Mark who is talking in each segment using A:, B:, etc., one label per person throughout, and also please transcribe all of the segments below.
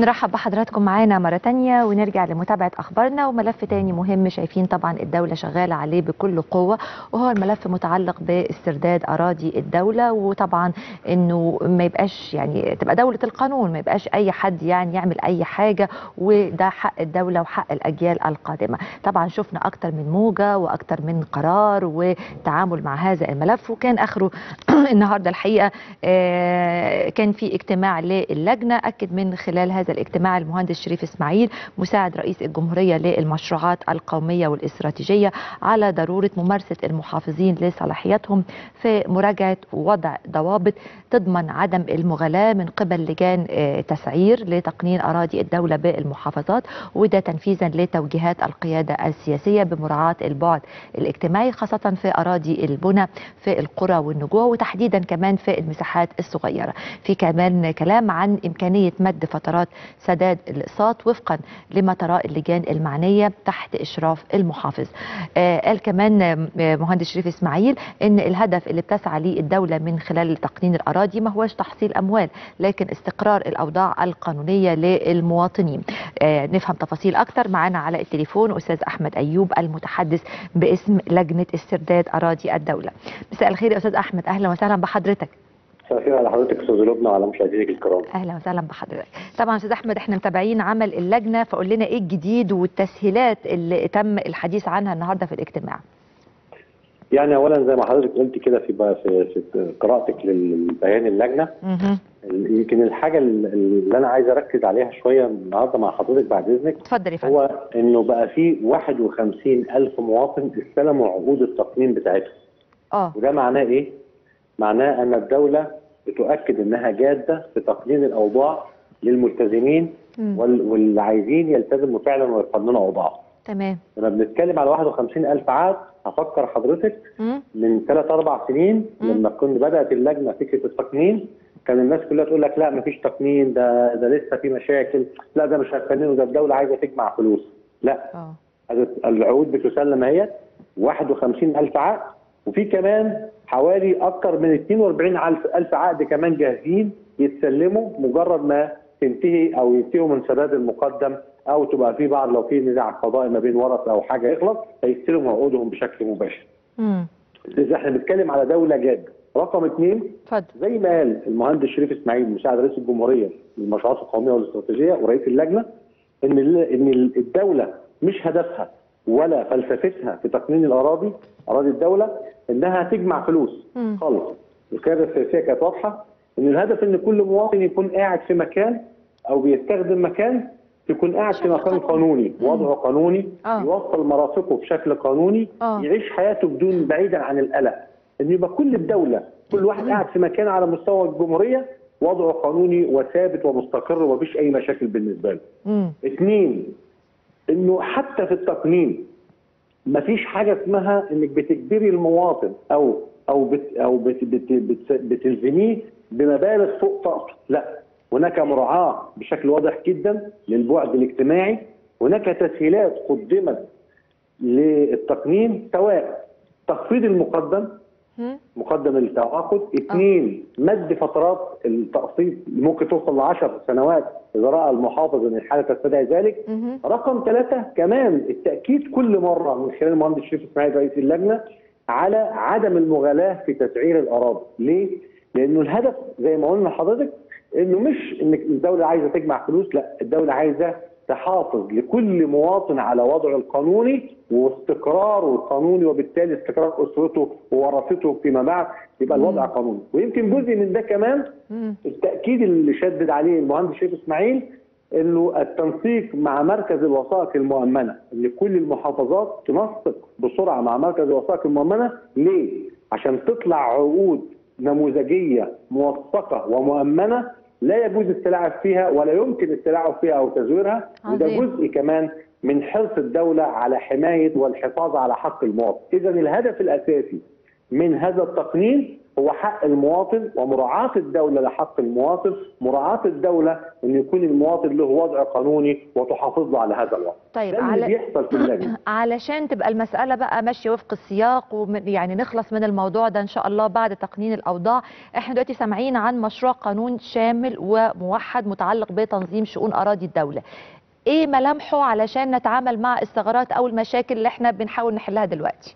A: نرحب بحضراتكم معانا مرة تانية ونرجع لمتابعة أخبارنا وملف تاني مهم شايفين طبعا الدولة شغالة عليه بكل قوة وهو الملف متعلق باسترداد أراضي الدولة وطبعا إنه ما يبقاش يعني تبقى دولة القانون ما يبقاش أي حد يعني يعمل أي حاجة وده حق الدولة وحق الأجيال القادمة طبعا شفنا أكتر من موجة وأكتر من قرار وتعامل مع هذا الملف وكان آخره النهاردة الحقيقة آه، كان في اجتماع للجنة أكد من خلال هذا الاجتماع المهندس شريف اسماعيل مساعد رئيس الجمهوريه للمشروعات القوميه والاستراتيجيه على ضروره ممارسه المحافظين لصلاحياتهم في مراجعه وضع ضوابط تضمن عدم المغالاه من قبل لجان آه، تسعير لتقنين اراضي الدوله بالمحافظات وده تنفيذا لتوجيهات القياده السياسيه بمراعاه البعد الاجتماعي خاصه في اراضي البنى في القرى والنجوع وتحديدا كمان في المساحات الصغيره في كمان كلام عن امكانيه مد فترات سداد الاقساط وفقا لما تراه اللجان المعنيه تحت اشراف المحافظ. آه قال كمان آه، مهندس شريف اسماعيل ان الهدف اللي بتسعى ليه الدوله من خلال تقنين الاراضي ما هوش تحصيل اموال لكن استقرار الاوضاع القانونيه للمواطنين. آه نفهم تفاصيل اكثر معانا على التليفون استاذ احمد ايوب المتحدث باسم لجنه استرداد اراضي الدوله. مساء الخير يا استاذ احمد اهلا وسهلا بحضرتك.
B: مساء الخير على حضرتك استاذ لبنى وعلى مشاهدينك الكرام
A: اهلا وسهلا بحضرتك طبعا استاذ احمد احنا متابعين عمل اللجنه فقول لنا ايه الجديد والتسهيلات اللي تم الحديث عنها النهارده في الاجتماع
B: يعني اولا زي ما حضرتك قلت كده في في, في قراءتك للبيان اللجنه
A: مهم.
B: يمكن الحاجه اللي انا عايز اركز عليها شويه النهارده مع حضرتك بعد اذنك
A: اتفضل يا فندم
B: هو انه بقى في 51 الف مواطن استلموا عقود التقنين بتاعتهم
A: اه
B: وده معناه ايه؟ معناه ان الدوله بتؤكد انها جاده في تقنين الاوضاع للملتزمين
A: مم.
B: وال- واللي عايزين يلتزموا فعلا ويقننوا اوضاعهم
A: تمام
B: لما بنتكلم على 51 الف عقد هفكر حضرتك
A: مم.
B: من ثلاث اربع سنين
A: مم.
B: لما كنت بدات اللجنه فكره التقنين كان الناس كلها تقول لك لا مفيش تقنين ده ده لسه في مشاكل لا ده مش هتقننه ده الدوله عايزه تجمع فلوس لا
A: اه
B: هذا العقود بتسلم اهي 51 الف عقد وفي كمان حوالي اكثر من 42 الف الف عقد كمان جاهزين يتسلموا مجرد ما تنتهي او ينتهوا من سداد المقدم او تبقى في بعض لو في نزاع قضائي ما بين ورثه او حاجه يخلص هيستلموا عقودهم بشكل مباشر.
A: مم.
B: اذا احنا بنتكلم على دوله جاده. رقم اثنين
A: اتفضل
B: زي ما قال المهندس شريف اسماعيل مساعد رئيس الجمهوريه للمشروعات القوميه والاستراتيجيه ورئيس اللجنه ان ال- ان ال- الدوله مش هدفها ولا فلسفتها في تقنين الاراضي اراضي الدوله انها تجمع فلوس
A: مم.
B: خالص القياده السياسيه كانت واضحه ان الهدف ان كل مواطن يكون قاعد في مكان او بيستخدم مكان يكون قاعد في مكان قانوني وضعه قانوني
A: آه.
B: يوصل مرافقه بشكل قانوني
A: آه.
B: يعيش حياته بدون بعيدا عن القلق ان يبقى كل الدوله كل واحد قاعد في مكان على مستوى الجمهوريه وضعه قانوني وثابت ومستقر ومفيش اي مشاكل بالنسبه له.
A: مم.
B: اثنين انه حتى في التقنين مفيش حاجه اسمها انك بتجبري المواطن او او بت او بت بت بت بتلزميه بمبالغ فوق طاقته، لا هناك مراعاه بشكل واضح جدا للبعد الاجتماعي، هناك تسهيلات قدمت للتقنين سواء تخفيض المقدم
A: مم.
B: مقدم التعاقد اثنين مد فترات التقسيط اللي ممكن توصل ل 10 سنوات اذا راى المحافظ ان الحاله تستدعي ذلك
A: مهم.
B: رقم ثلاثة كمان التأكيد كل مرة من خلال المهندس شريف إسماعيل رئيس اللجنة على عدم المغالاة في تسعير الأراضي، ليه؟ لأنه الهدف زي ما قلنا لحضرتك إنه مش إن الدولة عايزة تجمع فلوس، لا الدولة عايزة تحافظ لكل مواطن على وضعه القانوني واستقراره القانوني وبالتالي استقرار أسرته وورثته فيما بعد يبقى الوضع قانوني، ويمكن جزء من ده كمان
A: مم.
B: التاكيد اللي شدد عليه المهندس شريف اسماعيل انه التنسيق مع مركز الوثائق المؤمنه ان كل المحافظات تنسق بسرعه مع مركز الوثائق المؤمنه ليه؟ عشان تطلع عقود نموذجيه موثقه ومؤمنه لا يجوز التلاعب فيها ولا يمكن التلاعب فيها او تزويرها وده
A: عظيم.
B: جزء كمان من حرص الدوله على حمايه والحفاظ على حق المواطن، اذا الهدف الاساسي من هذا التقنين هو حق المواطن ومراعاه الدوله لحق المواطن مراعاه الدوله ان يكون المواطن له وضع قانوني وتحافظ له على هذا الوضع
A: طيب
B: ده اللي
A: على
B: بيحصل في اللجنه
A: علشان تبقى المسألة بقى ماشية وفق السياق ومن يعني نخلص من الموضوع ده إن شاء الله بعد تقنين الأوضاع إحنا دلوقتي سامعين عن مشروع قانون شامل وموحد متعلق بتنظيم شؤون أراضي الدولة إيه ملامحه علشان نتعامل مع الثغرات أو المشاكل اللي إحنا بنحاول نحلها دلوقتي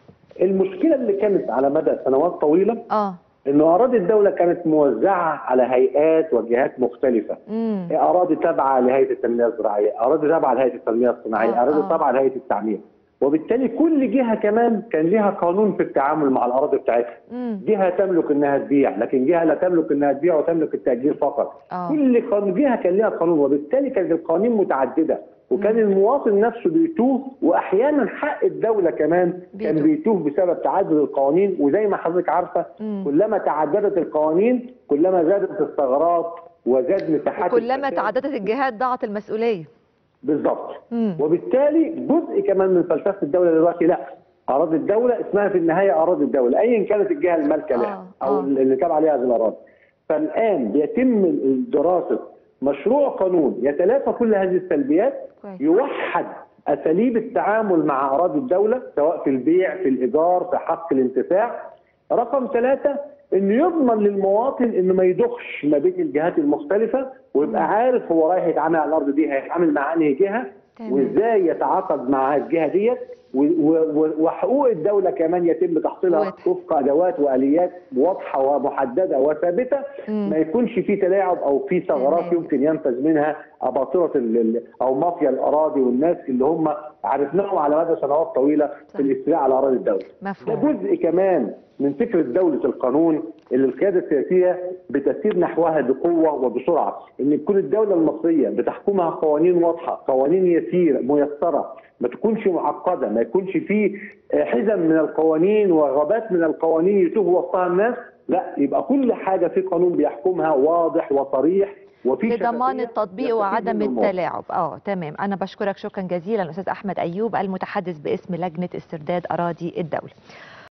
B: المشكله اللي كانت على مدى سنوات طويله
A: آه
B: انه اراضي الدوله كانت موزعه على هيئات وجهات مختلفه
A: امم
B: اراضي تابعه لهيئه التنميه الزراعيه، اراضي تابعه لهيئه التنميه الصناعيه،
A: آه،
B: اراضي
A: آه.
B: تابعه لهيئه التعمير. وبالتالي كل جهه كمان كان لها قانون في التعامل مع الاراضي بتاعتها.
A: امم
B: جهه تملك انها تبيع، لكن جهه لا تملك انها تبيع وتملك التاجير فقط.
A: آه.
B: كل قانون جهه كان لها قانون وبالتالي كانت القوانين متعدده وكان المواطن نفسه بيتوه واحيانا حق الدوله كمان كان
A: بيتوه.
B: بيتوه بسبب تعدد القوانين وزي ما حضرتك عارفه
A: مم.
B: كلما تعددت القوانين كلما زادت الثغرات وزاد مساحات
A: وكلما
B: الفساد.
A: تعددت الجهات ضاعت المسؤولية
B: بالظبط
A: امم
B: وبالتالي جزء كمان من فلسفه الدوله دلوقتي لا اراضي الدوله اسمها في النهايه اراضي الدوله ايا كانت الجهه المالكه لها
A: آه،
B: او
A: آه.
B: اللي تابعه لها هذه الاراضي فالان بيتم دراسه مشروع قانون يتلافى كل هذه السلبيات
A: كويس.
B: يوحد اساليب التعامل مع اراضي الدوله سواء في البيع في الايجار في حق الانتفاع رقم ثلاثة انه يضمن للمواطن انه ما يدخش ما بين الجهات المختلفة ويبقى عارف هو رايح يتعامل على الارض دي هيتعامل مع انهي جهة
A: تمام.
B: وازاي يتعاقد مع الجهة ديت و- و- و- وحقوق الدولة كمان يتم تحصيلها
A: واضح.
B: وفق ادوات واليات واضحة ومحددة وثابتة
A: مم.
B: ما يكونش في تلاعب او في ثغرات
A: تمام.
B: يمكن ينفذ منها اباطرة ال- ال- او مافيا الاراضي والناس اللي هم عرفناهم على مدى سنوات طويلة
A: صح.
B: في الاستيلاء على اراضي الدولة ده
A: مفهوم
B: جزء كمان من فكره دوله القانون اللي القياده السياسيه بتسير نحوها بقوه وبسرعه ان تكون الدوله المصريه بتحكمها قوانين واضحه قوانين يسيره ميسره ما تكونش معقده ما يكونش فيه حزم من القوانين وغابات من القوانين يتوه وسطها الناس لا يبقى كل حاجه في قانون بيحكمها واضح وصريح وفي
A: لضمان
B: شفافية
A: التطبيق
B: يستفيد
A: وعدم
B: منه المواطن.
A: التلاعب اه تمام انا بشكرك شكرا جزيلا الاستاذ احمد ايوب المتحدث باسم لجنه استرداد اراضي الدوله